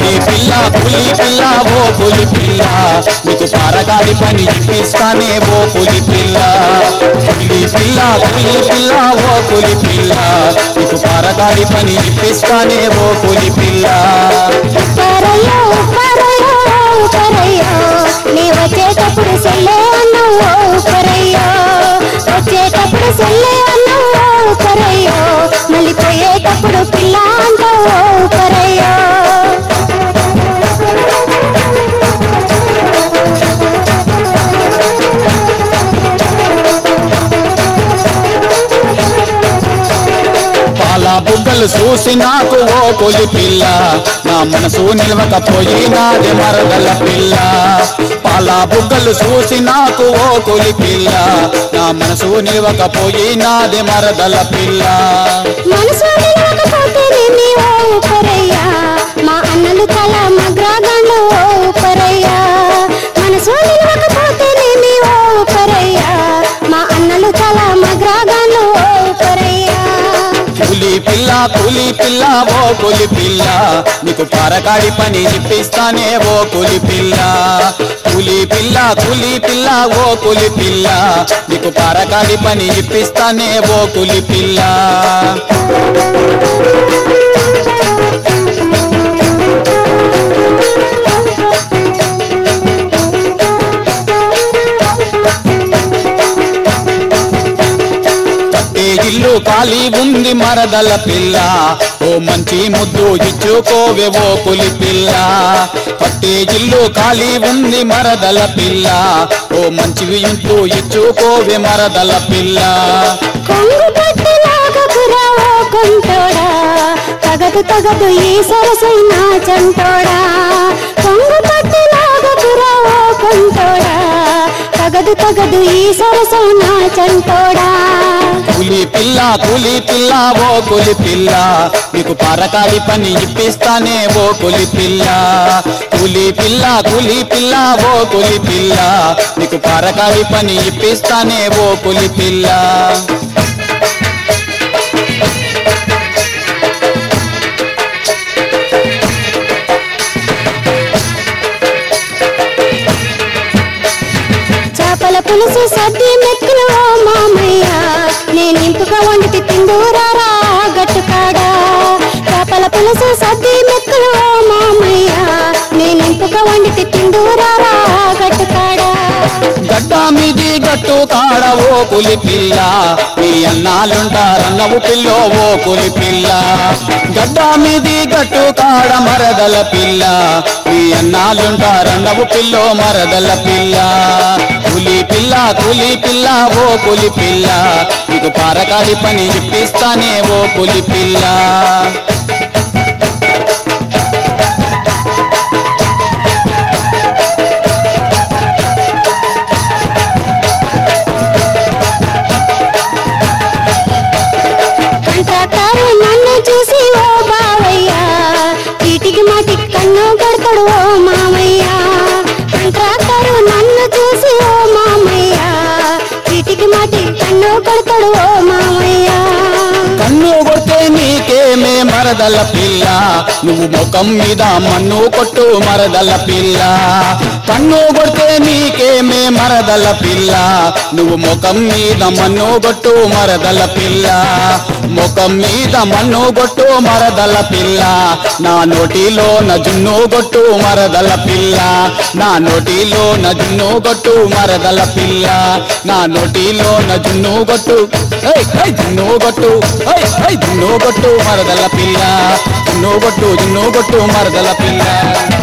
పులి పిల్ల పులి పిల్ల ఓ పులి పిల్ల నీకు పారగాడి పని ఇప్పిస్తానే ఓ పులి పిల్ల పులి పిల్ల పులి పిల్ల ఓ పులి పిల్ల నీకు పారగాడి పని ఇప్పిస్తానే ఓ పులి పిల్ల ఉప్పరయ్యో ఉప్పరయ్యో ఉప్పరయ్యో నీ వచ్చేటప్పుడు సెల్లే అన్నావు ఉప్పరయ్యో వచ్చేటప్పుడు సెల్లే అన్నావు ఉప్పరయ్యో మళ్ళీ పోయేటప్పుడు పిల్ల అంటావు ఉప్పరయ్యో పాల బుగ్గలు చూసి నాకు ఓ పులి పిల్ల నా మనసు నిలవకపోయి నాది మరదల పిల్ల పాల బుగ్గలు చూసి నాకు ఓ పులి పిల్ల నా మనసు నిలవకపోయి నాది మరదల పిల్ల మనసు నిలవకపోతే నిన్ను ఓ ఉప్పరయ్యా మా అన్నలు తల మగ్రాగాండ్లు ఓ ఉప్పరయ్యా మనసు నిలవకపోతే నిన్ను ఓ ఉప్పరయ్యా మా అన్నలు తల మగ్రాగాండ్లు ఓ ఉప్పరయ్యా పులి పిల్ల పులి పిల్ల ఓ పులి పిల్ల నీకు పారకాడి పని ఇప్పిస్తానే ఓ పులి పిల్ల పులి పిల్ల పులి పిల్ల ఓ పులి పిల్ల నీకు పారకాడి పని ఇప్పిస్తానే ఓ పులి పిల్ల కట్టే ఇల్లు ఖాళీ ఉంది మరదల పిల్ల ఓ మంచి ముద్దు ఇచ్చుకోవే ఓ పులి పిల్ల కట్టే ఇల్లు ఖాళీ ఉంది మరదల పిల్ల ఓ మంచి ఇంటూ ఇచ్చుకోవే మరదల పిల్ల కొంగు పట్టి లాగకురా ఓ కొంటోడా తగదు తగదు ఈ సరసైన చంటోడా కొంగు పట్టి లాగకురా ఓ కొంటోడా తగదు తగదు ఈ సరసైన చంటోడా పులి పిల్ల పులి పిల్ల ఓ పులి పిల్ల నీకు పారకాలి పని ఇప్పిస్తానే ఓ పులి పిల్ల పులి పిల్ల పులి పిల్ల ఓ పులి పిల్ల నీకు పారకాలి పని ఇప్పిస్తానే ఓ పులి పిల్ల చేపల పులుసు సద్ది మెక్కులు ఓ మామయ్య నేను ఇంపుగా వండితే తిందూరారా గట్టుకాడా చేపల పులుసు సద్ది మెక్కులు ఓ మామయ్య నేను ఇంపుగా వండితే తిందూరారా గట్టుకాడా గడ్డ మీది గట్టు కాడ ఓ పులి పిల్ల మీ అన్నాలుంటారన్నవు పిల్లో ఓ పులి పిల్ల గడ్డ మీది గట్టు కాడ మరదల పిల్ల మీ అన్నాలుంటారన్నవు పిల్లో మరదల పిల్ల పులి పిల్ల పులి పిల్ల ఓ పులి పిల్ల నీకు పారకాలి పని ఇప్పిస్తానే ఓ పులి పిల్ల కాంట్రాక్టారు నన్ను చూసి ఓ బావయ్య చీటికి మాటికి కన్ను కొడతాడు ఓ మామయ్య కాంట్రాక్టారు నన్ను చూసి ఓ మామయ్య చీటికి మాటికి కన్ను కొడతాడు ఓ మామయ్య కన్ను కొడితే నీకేమే మరదల పిల్ల నువ్వు ముఖం మీద మన్ను కొట్టు మరదల పిల్ల కన్ను కొడితే నీకేమే మరదల పిల్ల నువ్వు ముఖం మీద మన్ను కొట్టు మరదల పిల్ల ముఖం మీద మన్ను కొట్టు మరదల పిల్ల నా నోటిలో నజున్ను కొట్టు మరదల పిల్ల నా నోటిలో నజున్ను కొట్టు మరదల పిల్ల నా నోటిలో నజున్ను కొట్టు ఏయ్, ఏయ్, జున్ను కొట్టు ఏయ్, ఏయ్, జున్ను కొట్టు మరదల పిల్ల జున్ను కొట్టు జున్ను కొట్టు మరదల పిల్ల